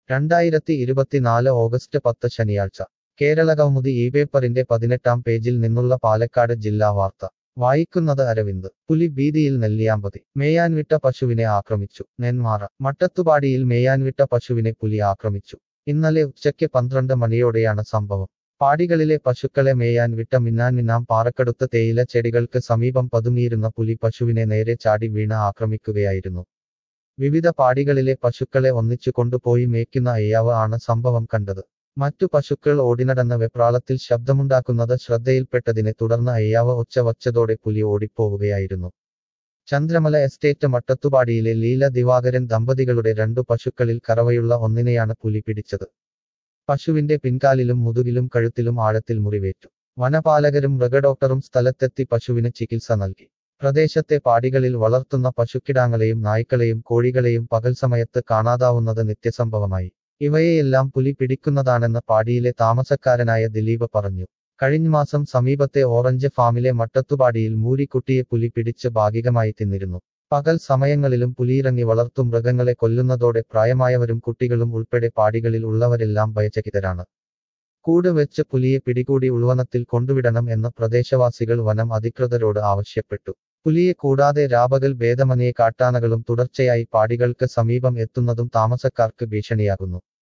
രണ്ടായിരത്തി ഇരുപത്തിനാല് ഓഗസ്റ്റ് പത്ത് ശനിയാഴ്ച കേരള കൗമുദി ഈ പേപ്പറിന്റെ പതിനെട്ടാം പേജിൽ നിന്നുള്ള പാലക്കാട് ജില്ലാ വാർത്ത വായിക്കുന്നത് അരവിന്ദ് പുലി ഭീതിയിൽ നെല്ലിയാമ്പതി മേയാൻവിട്ട പശുവിനെ ആക്രമിച്ചു നെന്മാറ മട്ടത്തുപാടിയിൽ മേയാൻവിട്ട പശുവിനെ പുലി ആക്രമിച്ചു ഇന്നലെ ഉച്ചയ്ക്ക് പന്ത്രണ്ട് മണിയോടെയാണ് സംഭവം പാടികളിലെ പശുക്കളെ മേയാൻ വിട്ട മിന്നാൻ മിന്നാം പാറക്കടുത്ത തേയില ചെടികൾക്ക് സമീപം പതുങ്ങിയിരുന്ന പുലി പശുവിനെ നേരെ ചാടി വീണ് ആക്രമിക്കുകയായിരുന്നു വിവിധ പാടികളിലെ പശുക്കളെ ഒന്നിച്ചു കൊണ്ടുപോയി മേയ്ക്കുന്ന അയ്യാവ് ആണ് സംഭവം കണ്ടത് മറ്റു പശുക്കൾ ഓടിനടന്ന വെപ്രാളത്തിൽ ശബ്ദമുണ്ടാക്കുന്നത് ശ്രദ്ധയിൽപ്പെട്ടതിനെ തുടർന്ന് അയ്യാവ് ഒച്ച വച്ചതോടെ പുലി ഓടിപ്പോവുകയായിരുന്നു ചന്ദ്രമല എസ്റ്റേറ്റ് മട്ടത്തുപാടിയിലെ ലീല ദിവാകരൻ ദമ്പതികളുടെ രണ്ടു പശുക്കളിൽ കറവയുള്ള ഒന്നിനെയാണ് പുലി പിടിച്ചത് പശുവിന്റെ പിൻകാലിലും മുതുകിലും കഴുത്തിലും ആഴത്തിൽ മുറിവേറ്റു വനപാലകരും മൃഗഡോക്ടറും സ്ഥലത്തെത്തി പശുവിന് ചികിത്സ നൽകി പ്രദേശത്തെ പാടികളിൽ വളർത്തുന്ന പശുക്കിടാങ്ങളെയും നായ്ക്കളെയും കോഴികളെയും പകൽ സമയത്ത് കാണാതാവുന്നത് നിത്യസംഭവമായി ഇവയെയെല്ലാം പുലി പിടിക്കുന്നതാണെന്ന് പാടിയിലെ താമസക്കാരനായ ദിലീപ് പറഞ്ഞു കഴിഞ്ഞ മാസം സമീപത്തെ ഓറഞ്ച് ഫാമിലെ മട്ടത്തുപാടിയിൽ മൂരിക്കുട്ടിയെ പുലി പിടിച്ച് ഭാഗികമായി തിന്നിരുന്നു പകൽ സമയങ്ങളിലും പുലിയിറങ്ങി വളർത്തു മൃഗങ്ങളെ കൊല്ലുന്നതോടെ പ്രായമായവരും കുട്ടികളും ഉൾപ്പെടെ പാടികളിൽ ഉള്ളവരെല്ലാം ഭയചകിതരാണ് കൂട് വെച്ച് പുലിയെ പിടികൂടി ഉൾവനത്തിൽ കൊണ്ടുവിടണം എന്ന് പ്രദേശവാസികൾ വനം അധികൃതരോട് ആവശ്യപ്പെട്ടു പുലിയെ കൂടാതെ രാപകൽ ഭേദമനിയെ കാട്ടാനകളും തുടർച്ചയായി പാടികൾക്ക് സമീപം എത്തുന്നതും താമസക്കാർക്ക് ഭീഷണിയാകുന്നു